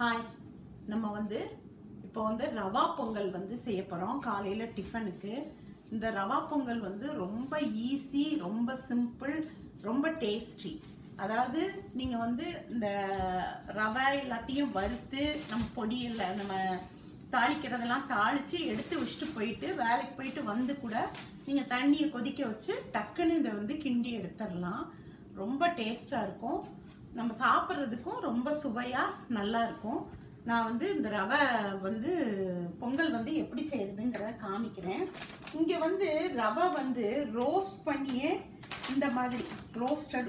hi நம்ம வந்து இப்போ வந்து ரவா பொங்கல் வந்து செய்ய போகிறோம் காலையில் டிஃபனுக்கு இந்த ரவா பொங்கல் வந்து ரொம்ப ஈஸி ரொம்ப சிம்பிள் ரொம்ப டேஸ்டி அதாவது நீங்கள் வந்து இந்த ரவை எல்லாத்தையும் வறுத்து நம்ம பொடியில் நம்ம தாளிக்கிறதெல்லாம் தாளித்து எடுத்து வச்சுட்டு போயிட்டு வேலைக்கு போயிட்டு வந்து கூட நீங்கள் தண்ணியை கொதிக்க வச்சு டக்குன்னு இதை வந்து கிண்டி எடுத்துடலாம் ரொம்ப டேஸ்ட்டாக இருக்கும் நம்ம சாப்பிட்றதுக்கும் ரொம்ப சுவையாக நல்லா இருக்கும் நான் வந்து இந்த ரவை வந்து பொங்கல் வந்து எப்படி செய்யறதுங்கிறத காமிக்கிறேன் இங்கே வந்து ரவை வந்து ரோஸ்ட் பண்ணியே இந்த மாதிரி ரோஸ்டட்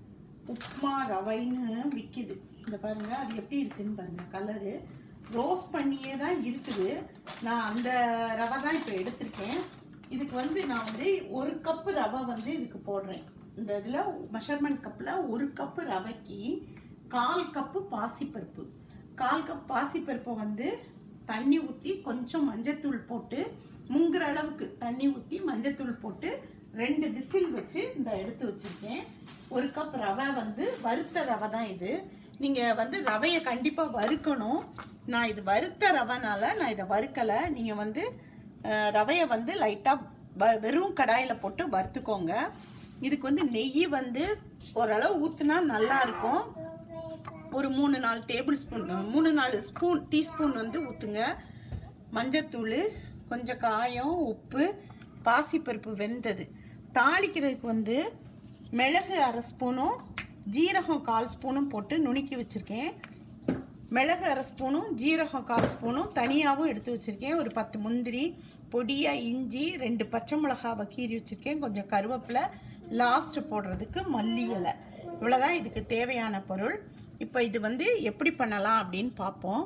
உப்மா ரவைன்னு விற்கிது இந்த பாருங்க அது எப்படி இருக்குன்னு பாருங்க கலரு ரோஸ்ட் பண்ணியே தான் இருக்குது நான் அந்த ரவை தான் இப்போ எடுத்திருக்கேன் இதுக்கு வந்து நான் வந்து ஒரு கப்பு ரவை வந்து இதுக்கு போடுறேன் இந்த இதில் மெஷர்மெண்ட் கப்பில் ஒரு கப்பு ரவைக்கு கால் கப்பு பாசிப்பருப்பு கால் கப் பாசிப்பருப்பை வந்து தண்ணி ஊற்றி கொஞ்சம் மஞ்சத்தூள் போட்டு முங்குற அளவுக்கு தண்ணி ஊற்றி மஞ்சத்தூள் போட்டு ரெண்டு விசில் வச்சு இந்த எடுத்து வச்சுருக்கேன் ஒரு கப் ரவை வந்து வறுத்த ரவை தான் இது நீங்கள் வந்து ரவையை கண்டிப்பாக வறுக்கணும் நான் இது வறுத்த ரவைனால நான் இதை வறுக்கலை நீங்கள் வந்து அஹ், ரவையை வந்து லைட்டாக வெறும் கடாயில் போட்டு வறுத்துக்கோங்க இதுக்கு வந்து நெய் வந்து ஓரளவு ஊற்றுனா நல்லா இருக்கும் ஒரு மூணு நாலு டேபிள் ஸ்பூன் மூணு நாலு ஸ்பூன் டீஸ்பூன் வந்து ஊற்றுங்க மஞ்சத்தூள் கொஞ்சம் காயம் உப்பு பாசிப்பருப்பு வெந்தது தாளிக்கிறதுக்கு வந்து மிளகு அரை ஸ்பூனும் ஜீரகம் கால் ஸ்பூனும் போட்டு நுணுக்கி வச்சுருக்கேன் மிளகு அரை ஸ்பூனும் ஜீரகம் கால் ஸ்பூனும் தனியாகவும் எடுத்து வச்சுருக்கேன் ஒரு பத்து முந்திரி பொடியாக இஞ்சி ரெண்டு பச்சை மிளகாவை கீறி வச்சுருக்கேன் கொஞ்சம் கருவேப்பிலை லாஸ்ட் போடுறதுக்கு மல்லி இலை இவ்வளோதான் இதுக்கு தேவையான பொருள் இப்போ இது வந்து எப்படி பண்ணலாம் அப்படின்னு பார்ப்போம்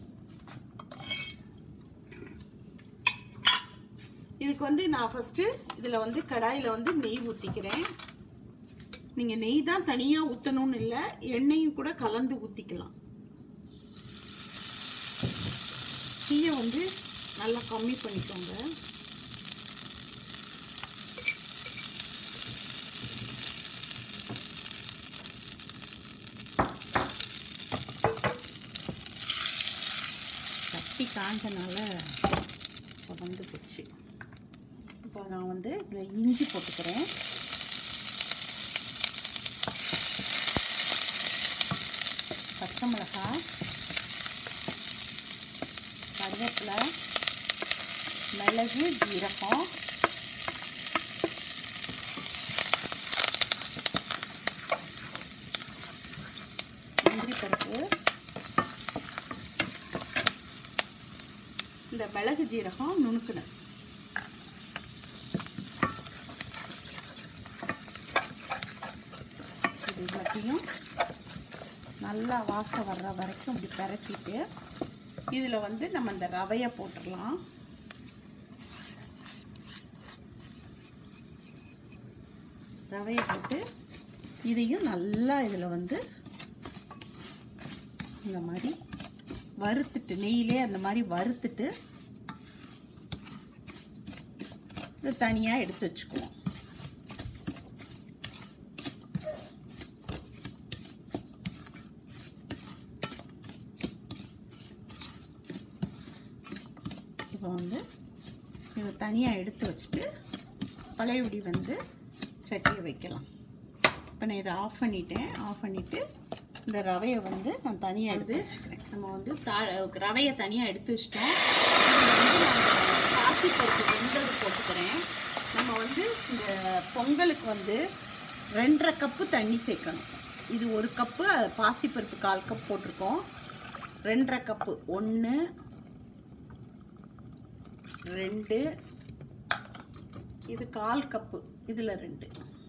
இதுக்கு வந்து நான் ஃபஸ்ட்டு இதில் வந்து கடாயில் வந்து நெய் ஊற்றிக்கிறேன் நீங்கள் நெய் தான் தனியாக ஊற்றணும்னு இல்லை எண்ணெயும் கூட கலந்து ஊற்றிக்கலாம் தீயை வந்து நல்லா கம்மி பண்ணிக்கோங்க கட்டி காஞ்சனால வந்து போச்சு இப்போ நான் வந்து இதில் இஞ்சி போட்டுக்கிறேன் பச்சை மிளகாய் கருவேப்பிலை மிளகு ஜீரகம் முந்திரி பருப்பு இந்த மிளகு ஜீரகம் நுணுக்குனேன் இது எல்லாத்தையும் நல்லா வாசம் வர்ற வரைக்கும் இப்படி பரட்டிட்டு இதில் வந்து நம்ம இந்த ரவையை போட்டுடலாம் ரவையை போட்டு இதையும் நல்லா இதில் வந்து இந்த மாதிரி வறுத்துட்டு நெய்யிலே அந்த மாதிரி வறுத்துட்டு இதை தனியாக எடுத்து வச்சுக்குவோம் இப்போ வந்து இதை தனியாக எடுத்து வச்சுட்டு பழையபடி வந்து சட்டியை வைக்கலாம் இப்போ நான் இதை ஆஃப் பண்ணிட்டேன் ஆஃப் பண்ணிவிட்டு இந்த ரவையை வந்து நான் தனியாக எடுத்து வச்சுக்கிறேன் நம்ம வந்து தா ரவையை தனியாக எடுத்து வச்சிட்டோம் இதில் வந்து நான் பாசிப்பருப்பு வெந்தது போட்டுக்கிறேன் நம்ம வந்து இந்த பொங்கலுக்கு வந்து ரெண்டரை கப்பு தண்ணி சேர்க்கணும் இது ஒரு கப்பு பாசிப்பருப்பு கால் கப் போட்டிருக்கோம் ரெண்டரை கப்பு ஒன்று ரெண்டு இது கால் கப்பு இதில் ரெண்டு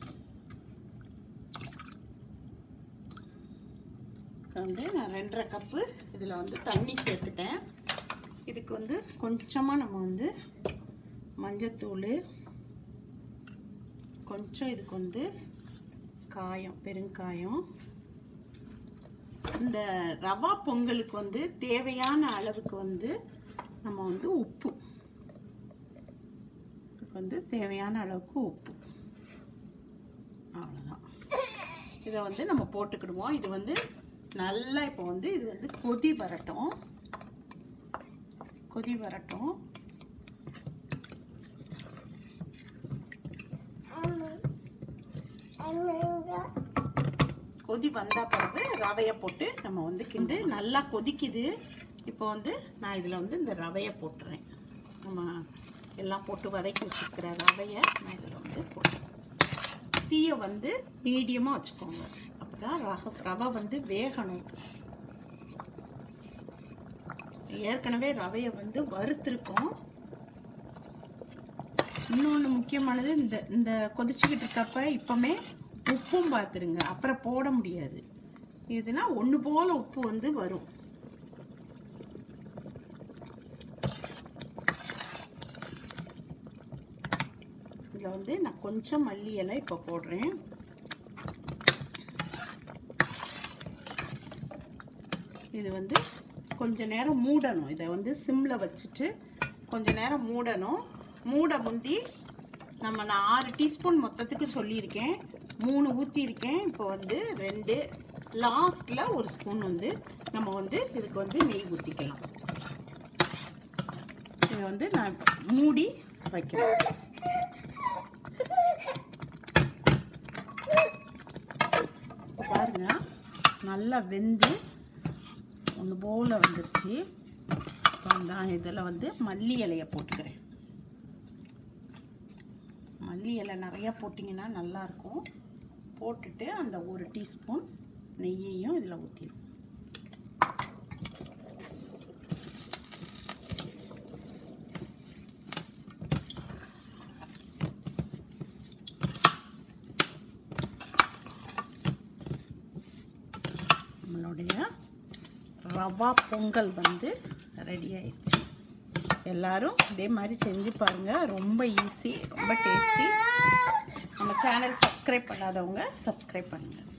வந்து நான் ரெண்டரை கப்பு இதில் வந்து தண்ணி சேர்த்துட்டேன் இதுக்கு வந்து கொஞ்சமாக நம்ம வந்து மஞ்சத்தூள் கொஞ்சம் இதுக்கு வந்து காயம் பெருங்காயம் இந்த ரவா பொங்கலுக்கு வந்து தேவையான அளவுக்கு வந்து நம்ம வந்து உப்பு இதுக்கு வந்து தேவையான அளவுக்கு உப்பு அவ்வளோதான் இதை வந்து நம்ம போட்டுக்கிடுவோம் இது வந்து நல்லா இப்போ வந்து இது வந்து கொதி வரட்டும் கொதி வரட்டும் கொதி வந்தா பிறகு ரவையை போட்டு நம்ம வந்து கிண்டு நல்லா கொதிக்குது இப்போ வந்து நான் இதில் வந்து இந்த ரவையை போட்டுறேன் நம்ம எல்லாம் போட்டு வதக்கி வச்சுருக்கிற ரவையை நான் இதில் வந்து போட்டுறேன் தீயை வந்து மீடியமாக வச்சுக்கோங்க அப்பதான் ரக ரவை வந்து வேகணும் ஏற்கனவே ரவையை வந்து வறுத்துருக்கோம் இன்னொன்று முக்கியமானது இந்த இந்த கொதிச்சுக்கிட்டு இருக்கப்ப இப்போமே உப்பும் பார்த்துருங்க அப்புறம் போட முடியாது இதுனா ஒன்று போல உப்பு வந்து வரும் இதில் வந்து நான் கொஞ்சம் மல்லி இலை இப்போ போடுறேன் இது வந்து கொஞ்ச நேரம் மூடணும் இதை வந்து சிம்மில் வச்சுட்டு கொஞ்ச நேரம் மூடணும் மூட முந்தி நம்ம நான் ஆறு டீஸ்பூன் மொத்தத்துக்கு சொல்லியிருக்கேன் மூணு ஊற்றிருக்கேன் இப்போ வந்து ரெண்டு லாஸ்ட்டில் ஒரு ஸ்பூன் வந்து நம்ம வந்து இதுக்கு வந்து நெய் ஊற்றிக்கலாம் இதை வந்து நான் மூடி வைக்கிறேன் இப்போ பாருங்க நல்லா வெந்து ஒன்று போல் வந்துருச்சு இப்போ நான் இதில் வந்து மல்லி இலையை போட்டுக்கிறேன் மல்லி இலை நிறையா போட்டிங்கன்னா நல்லாயிருக்கும் போட்டுட்டு அந்த ஒரு டீஸ்பூன் நெய்யையும் இதில் ஊற்றிடும் நம்மளுடைய ரவா பொங்கல் வந்து ரெடி ஆயிடுச்சு எல்லாரும் இதே மாதிரி செஞ்சு பாருங்கள் ரொம்ப ஈஸி ரொம்ப டேஸ்டி நம்ம சேனல் சப்ஸ்கிரைப் பண்ணாதவங்க சப்ஸ்கிரைப் பண்ணுங்கள்